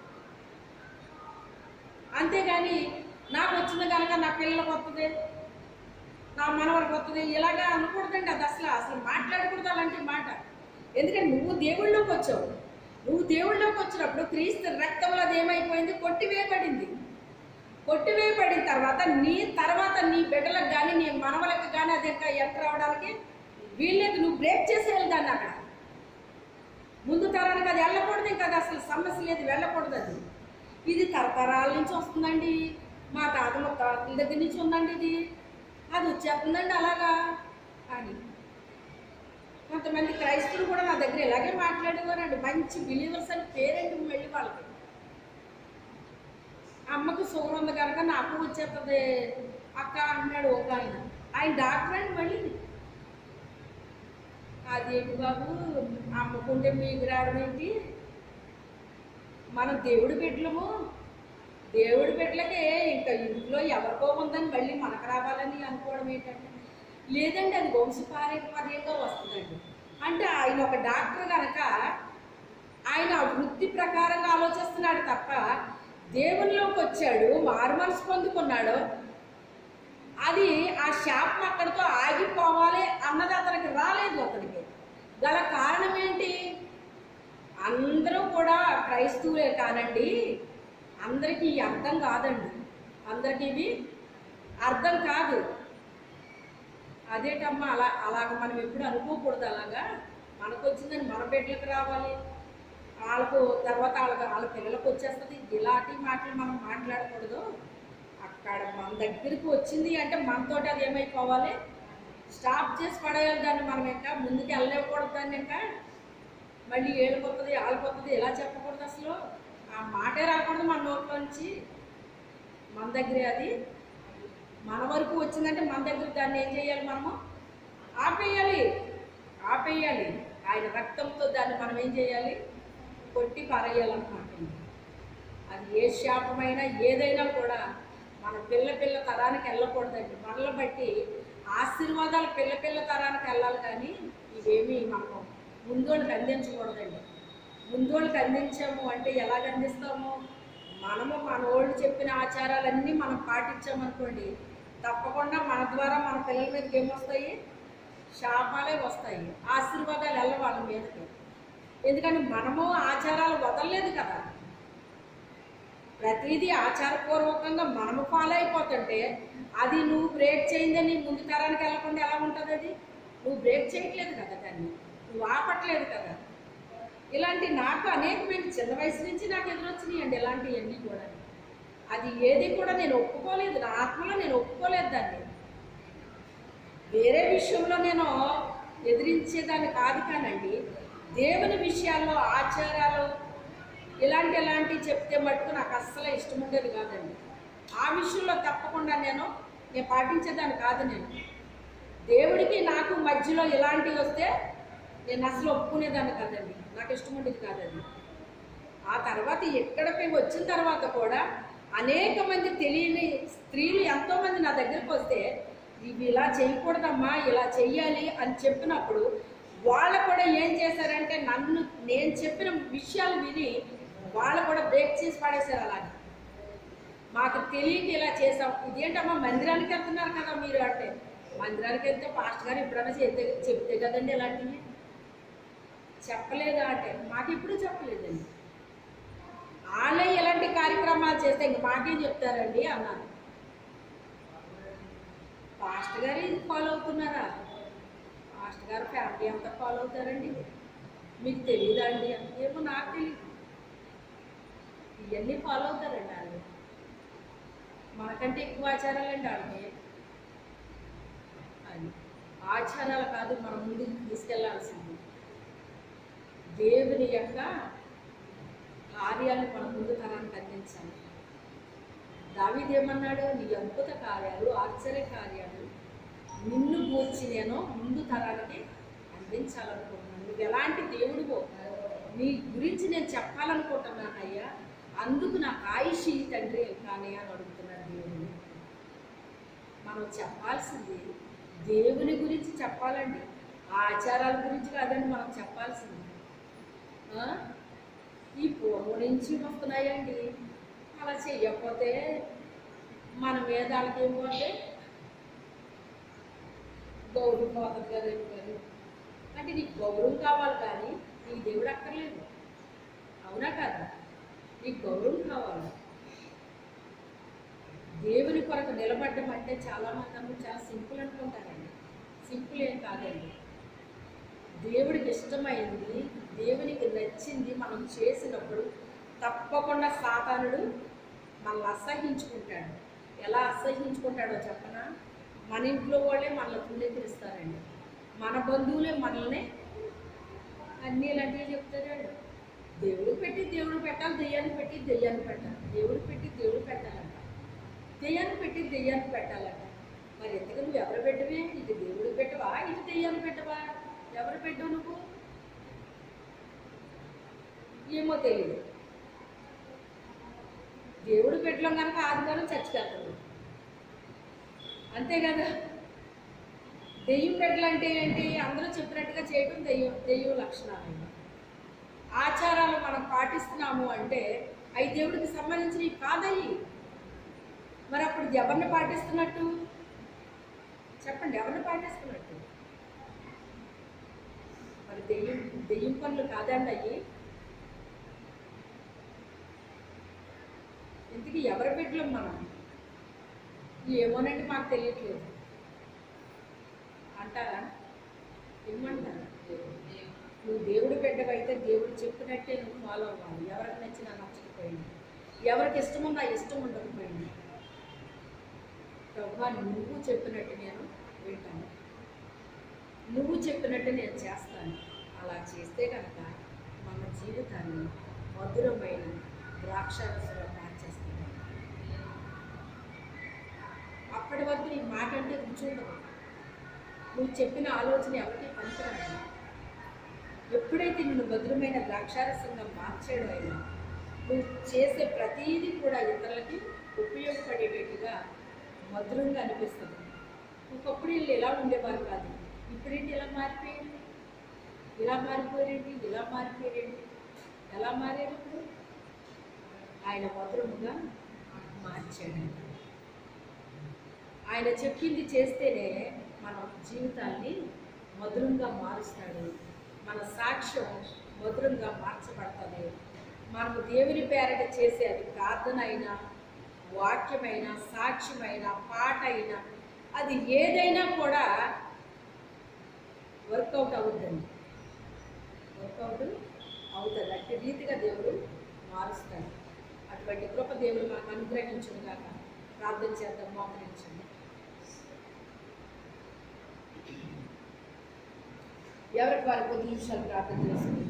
అంతేగాని నాకు వచ్చింది కనుక నా పిల్లలకు వస్తుంది నా మనవరికి వస్తుంది ఇలాగా అనకూడదండి అది అసలు అసలు మాట్లాడకూడదు అలాంటి మాట ఎందుకంటే నువ్వు దేవుళ్ళలోకి వచ్చావు నువ్వు దేవుళ్ళలోకి వచ్చినప్పుడు క్రీస్తు రక్తంలో అది ఏమైపోయింది కొట్టివేయబడింది కొట్టివేయబడిన తర్వాత నీ తర్వాత నీ బిడ్డలకు కానీ నీ మనవలకు కానీ అది ఇంకా ఎంటర్ అవడానికి వీళ్ళకి నువ్వు బ్రేక్ చేసేయాలి దాన్ని అక్కడ ముందు తరానికి అది వెళ్ళకూడదు ఇంకా అది అసలు సమస్య లేదు వెళ్ళకూడదు అది ఇది తరతరాల నుంచి వస్తుందండి మా తాత ముత్తాతల దగ్గర నుంచి ఉందండి ఇది అది వచ్చేస్తుందండి అలాగా అని కొంతమంది క్రైస్తవులు కూడా నా దగ్గర ఇలాగే మాట్లాడేవారండి మంచి బిలీవర్స్ అని పేరెంట్ వెళ్ళి వాళ్ళకి అమ్మకు షుగర్ ఉంది కనుక నాకు వచ్చేస్తుంది అక్క అంటున్నాడు ఒక ఆయన ఆయన డాక్టర్ అండి మళ్ళీ అదేంటి బాబు అమ్మకుంటే మీకు రావడం ఏంటి మనం దేవుడి బిడ్డలము దేవుడి బిడ్డలకే ఇంకా ఇంట్లో ఎవరికో ఉందని మళ్ళీ మనకు రావాలని అనుకోవడం ఏంటంటే లేదండి అది వంశపారంపర్యంగా వస్తుందండి అంటే ఆయన ఒక డాక్టర్ కనుక ఆయన వృత్తి ప్రకారంగా ఆలోచిస్తున్నాడు తప్ప దేవునిలోకి వచ్చాడు మారుమనసు పొందుకున్నాడు అది ఆ శాపం అక్కడితో ఆగిపోవాలి అన్నది అతనికి రాలేదు అతనికి గల కారణం ఏంటి అందరూ కూడా క్రైస్తవులే కానండి అందరికీ ఇవి అర్థం కాదండి అందరికీ ఇవి అర్థం కాదు అదేటమ్మా అలా అలాగ మనం ఎప్పుడు అనుకోకూడదు అలాగా మనకు వచ్చిందని మన బిడ్డలకు రావాలి వాళ్ళకు తర్వాత వాళ్ళకి వాళ్ళ పిల్లలకు వచ్చేస్తుంది ఇలాంటి మాటలు మనం మాట్లాడకూడదు అక్కడ మన దగ్గరికి వచ్చింది అంటే మనతోటి అది ఏమైపోవాలి స్టాప్ చేసి పడేయాలి దాన్ని మనం ఇంకా ముందుకు వెళ్ళలేకూడదు దాన్ని ఇంకా మళ్ళీ ఏళ్ళిపోతుంది ఆలిపోతుంది ఇలా చెప్పకూడదు అసలు ఆ మాటే రాకూడదు మన నోట్లో నుంచి మన దగ్గరే అది మన వరకు వచ్చిందంటే మన దగ్గర దాన్ని ఏం చేయాలి మనము ఆపేయాలి ఆపేయాలి ఆయన రక్తంతో దాన్ని మనం ఏం చేయాలి కొట్టి పారేయాలన్నమాట అది ఏ శాపమైనా ఏదైనా కూడా మన పిల్ల పిల్ల తరానికి వెళ్ళకూడదండి మనల్ని బట్టి ఆశీర్వాదాలు పిల్ల పిల్ల తరానికి వెళ్ళాలి కానీ ఇవేమీ మనము ముందోళ్ళకి అందించకూడదండి ముందోళ్ళకి అందించాము అంటే ఎలాగ అందిస్తాము మనము మన వాళ్ళు చెప్పిన ఆచారాలన్నీ మనం పాటించామనుకోండి తప్పకుండా మన ద్వారా మన పిల్లల మీదకి ఏమొస్తాయి శాపాలే వస్తాయి ఆశీర్వాదాలు వెళ్ళ వాళ్ళ మీదకి ఎందుకంటే మనము ఆచారాలు వదలలేదు కదా ప్రతిదీ ఆచారపూర్వకంగా మనము ఫాలో అయిపోతుంటే అది నువ్వు బ్రేక్ చేయిందని ముందు తరానికి వెళ్ళకుండా ఎలా ఉంటుంది అది నువ్వు బ్రేక్ చేయట్లేదు కదా దాన్ని నువ్వు ఆపట్లేదు కదా ఇలాంటి నాకు అనేకమైన చిన్న వయసు నుంచి నాకు ఎదురొచ్చినాయి అండి ఇలాంటివన్నీ కూడా అది ఏది కూడా నేను ఒప్పుకోలేదు నా ఆత్మలో నేను ఒప్పుకోలేదు దాన్ని వేరే విషయంలో నేను ఎదిరించేదాన్ని కాదు కానండి దేవుని విషయాల్లో ఆచారాలు ఇలాంటి ఇలాంటివి చెప్తే మటుకు నాకు అస్సలు ఇష్టం ఉండేది కాదండి ఆ విషయంలో తప్పకుండా నేను నేను పాటించేదాన్ని కాదు నేను దేవుడికి నాకు మధ్యలో ఇలాంటివి వస్తే నేను అసలు ఒప్పుకునేదాన్ని కాదండి నాకు ఇష్టం ఉండేది కాదండి ఆ తర్వాత ఎక్కడికి వచ్చిన తర్వాత కూడా అనేక మంది తెలియని స్త్రీలు ఎంతోమంది నా దగ్గరికి వస్తే ఇవి ఇలా చేయకూడదమ్మా ఇలా చెయ్యాలి అని చెప్పినప్పుడు వాళ్ళు కూడా ఏం చేశారంటే నన్ను నేను చెప్పిన విషయాలు విని వాళ్ళు కూడా బ్రేక్ చేసి పడేశారు అలాగే మాకు తెలియక ఇలా చేసాం ఇదేంటమ్మా మందిరానికి వెళ్తున్నారు కదా మీరు అంటే మందిరానికి వెళ్తే పాస్ట్ గారు ఎప్పుడైనా చెప్తే చెప్తే కదండి ఇలాంటివి చెప్పలేదా అంటే మాకు ఎప్పుడూ చెప్పలేదండి వాళ్ళే ఎలాంటి కార్యక్రమాలు చేస్తే ఇంక మాకేం చెప్తారండి అన్నారు పాస్ట్ గారు ఇది ఫాలో అవుతున్నారా పాస్ట్ గారు ఫ్యామిలీ అంతా ఫాలో అవుతారండి మీకు తెలియదా అండి ఏమో నాకు తెలియదు ఇవన్నీ ఫాలో అవుతారండి వాళ్ళు మనకంటే ఎక్కువ ఆచారాలండి వాళ్ళకి అది ఆచారాలు కాదు మనం ముందుకు తీసుకెళ్లాల్సింది దేవుని యొక్క కార్యాలను మన ముందు తరానికి అందించాలి దావీదేమన్నాడు నీ అద్భుత కార్యాలు ఆశ్చర్య కార్యాలు నిన్ను గూర్చి నేను ముందు తరానికి అందించాలనుకుంటున్నాను నువ్వు ఎలాంటి దేవుడివో నీ గురించి నేను చెప్పాలనుకుంటున్నాను అయ్యా అందుకు నాకు ఆయుష్ ఈ తండ్రి కానీ అని అడుగుతున్నాడు దేవుడిని మనం చెప్పాల్సింది దేవుని గురించి చెప్పాలండి ఆ ఆచారాల గురించి కాదండి మనం చెప్పాల్సింది ఆ? ఈ పూర్వం నుంచి వస్తున్నాయండి అలా చెయ్యకపోతే మన వేదాలకి ఏం పోతే గౌరవం పోతుంది కదా మరి అంటే నీకు గౌరవం కావాలి కానీ నీకు దేవుడు అక్కర్లేదు అవునా కాదా నీకు గౌరవం కావాలి దేవుని కొరకు నిలబడ్డం అంటే చాలా మంది అందరూ చాలా సింపుల్ అనుకుంటారండి సింపుల్ ఏం కాదండి దేవుడికి ఇష్టమైంది దేవునికి నచ్చింది మనం చేసినప్పుడు తప్పకుండా సాతానుడు మనల్ని అసహించుకుంటాడు ఎలా అసహించుకుంటాడో చెప్పనా మన ఇంట్లో వాళ్ళే మనల్ని తుళ్ళెక్కిరిస్తారండి మన బంధువులే మనల్ని అన్నీ ఇలాంటివి చెప్తారండి దేవుడికి పెట్టి దేవుడు పెట్టాలి దెయ్యాన్ని పెట్టి దెయ్యాన్ని పెట్టాలి దేవుడికి పెట్టి దేవుడు పెట్టాలంట దెయ్యాన్ని పెట్టి దెయ్యాన్ని పెట్టాలంట మరి ఎందుకు నువ్వు ఎవరు పెట్టవే ఇటు దేవుడికి పెట్టవా ఇటు దెయ్యాన్ని పెట్టవా ఎవరు పెట్టవు నువ్వు ఏమో తెలియదు దేవుడు పెట్టడం కనుక ఆదివారం చచ్చికెళ్తాడు అంతే కదా దెయ్యం పెట్టలు అంటే ఏంటి అందరూ చెప్పినట్టుగా చేయడం దెయ్యం దెయ్యం లక్షణాలు ఆచారాలు మనం పాటిస్తున్నాము అంటే అవి దేవుడికి సంబంధించినవి కాదయ్యి మరి అప్పుడు ఎవరిని పాటిస్తున్నట్టు చెప్పండి ఎవరిని పాటిస్తున్నట్టు మరి దెయ్యం దెయ్యం పనులు కాదండి అయ్యి ఇంతకీ ఎవరి బిడ్డలం మనం ఏమోనండి మాకు తెలియట్లేదు అంటారా ఏమంటారా నువ్వు దేవుడు బిడ్డవైతే దేవుడు చెప్పినట్టే నువ్వు ఫాలో అవ్వాలి ఎవరికి నచ్చినా నచ్చకపోయింది ఎవరికి ఇష్టం ఉందో ఆ ఇష్టం ఉండకపోయింది ప్రభా నువ్వు చెప్పినట్టు నేను వింటాను నువ్వు చెప్పినట్టు నేను చేస్తాను అలా చేస్తే కనుక మన జీవితాన్ని మధురమైన ద్రాక్షరసంలో మార్చేస్తాను అప్పటి వరకు నీ మాట అంటే రుచి ఉండదు నువ్వు చెప్పిన ఆలోచన ఎవరికి పనికిరాదు ఎప్పుడైతే నిన్ను మధురమైన ద్రాక్షారసంగా మార్చాడో అయినా నువ్వు చేసే ప్రతీది కూడా ఇతరులకి ఉపయోగపడేటట్టుగా మధురంగా అనిపిస్తుంది ఒకప్పుడు వీళ్ళు ఎలా ఉండేవారు కాదు ఇప్పుడేంటి ఇలా మారిపోయింది ఇలా మారిపోయారేంటి ఇలా మారిపోయారేంటి ఎలా మారారు ఇప్పుడు ఆయన మధురముగా మార్చాడు ఆయన చెప్పింది చేస్తేనే మన జీవితాన్ని మధురంగా మారుస్తాడు మన సాక్ష్యం మధురంగా మార్చబడుతుంది మనము దేవుని పేరట చేసే అది ప్రార్థన అయినా వాక్యమైన సాక్ష్యమైన పాట అయినా అది ఏదైనా కూడా వర్కౌట్ అవుతుందండి వర్కౌట్ అవుతుంది అట్టి రీతిగా దేవుడు మారుస్తాడు అటువంటి కృప దేవుడు మనకు అనుగ్రహించును కాక ప్రార్థన చేద్దాం మోకరించండి ఎవరికి వారి కొద్ది నిమిషాలు ప్రార్థన చేస్తుంది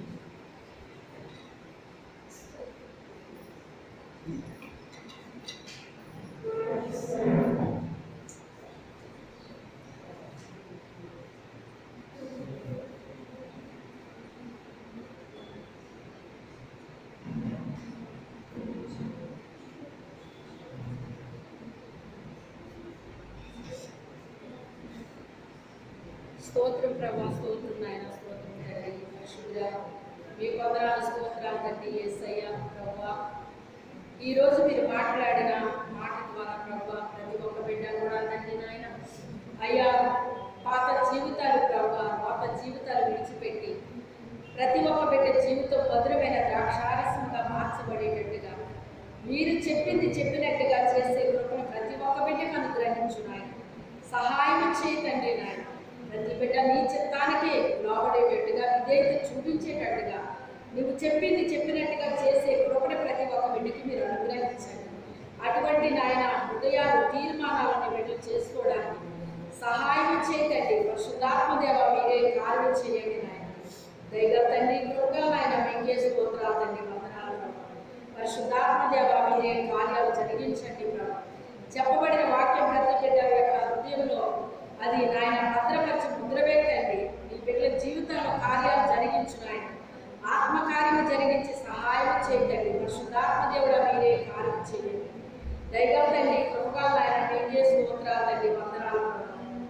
స్తోత్రం ప్రభా స్తోత్రం నాయన స్తోత్రం తండ్రి పరిశుద్ధ మీ కొందరాలు స్తోత్రాలు తండ్రి ఏసయ్య ప్రభా ఈరోజు మీరు మాట్లాడిన మాట ద్వారా ప్రభా ప్రతి ఒక్క బిడ్డ కూడా తండ్రి నాయన అయ్యా పాత జీవితాలు ప్రభా పాత జీవితాలు విడిచిపెట్టి ప్రతి ఒక్క బిడ్డ జీవితం మధురమైన ద్రాక్షారసంగా మార్చబడేటట్టుగా మీరు చెప్పింది చెప్పినట్టుగా చేసే కృపను ప్రతి ఒక్క బిడ్డకు అనుగ్రహించు నాయన సహాయం చేయి తండ్రి నాయన ప్రతి బిడ్డ నీ చిత్తానికి లోబడేటట్టుగా విధేయత చూపించేటట్టుగా నువ్వు చెప్పింది చెప్పినట్టుగా చేసే కృపణ ప్రతి ఒక్క బిడ్డకి మీరు అనుగ్రహించండి అటువంటి నాయన హృదయాలు తీర్మానాలను బిడ్డలు చేసుకోవడానికి సహాయం చేయకండి పరిశుద్ధాత్మ దేవ మీరే కార్యం చేయండి నాయన దైవ తండ్రి కృపగా నాయన వెంకేశ గోత్రాలు తండ్రి వందనాలు ప్రభు. పరిశుద్ధాత్మ దేవ మీరే కార్యాలు జరిగించండి ప్రభు చెప్పబడిన వాక్యం ప్రతి బిడ్డ యొక్క హృదయంలో అది నాయన భద్రపరిచి ముద్రవేతండి ఈ బిడ్డల జీవితంలో కార్యాలు జరిగించు నాయన ఆత్మకార్యము జరిగించి సహాయం చేయండి పరిశుద్ధాత్మ దేవుడ మీరే కార్యం చేయండి దైవం తండ్రి కృపగా ఆయన మీకే స్తోత్రాలు తండ్రి వందనాలు ప్రభు.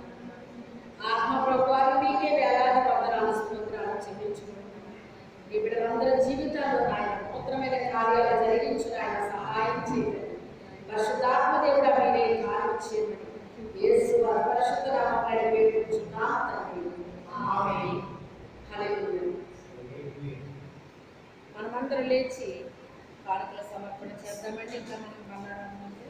ఆత్మ ప్రభువారు మీకే వేలాది వందనాలు స్తోత్రాలు చెల్లించుకుంటున్నాను ఈ బిడ్డలందరి జీవితాల్లో నాయన నూతనమైన కార్యాలు జరిగించు ఆయన సహాయం చేయండి పరిశుద్ధాత్మ దేవుడ మీరే కార్యం చేయండి యేసు వారి పరిశుద్ధ నామమున వేడుకుంటున్నాం తండ్రి ఆమేన్ హల్లెలూయా మనమందరం లేచి కానుకల సమర్పణ చేద్దామండి ఇంకా మనం కన్నడం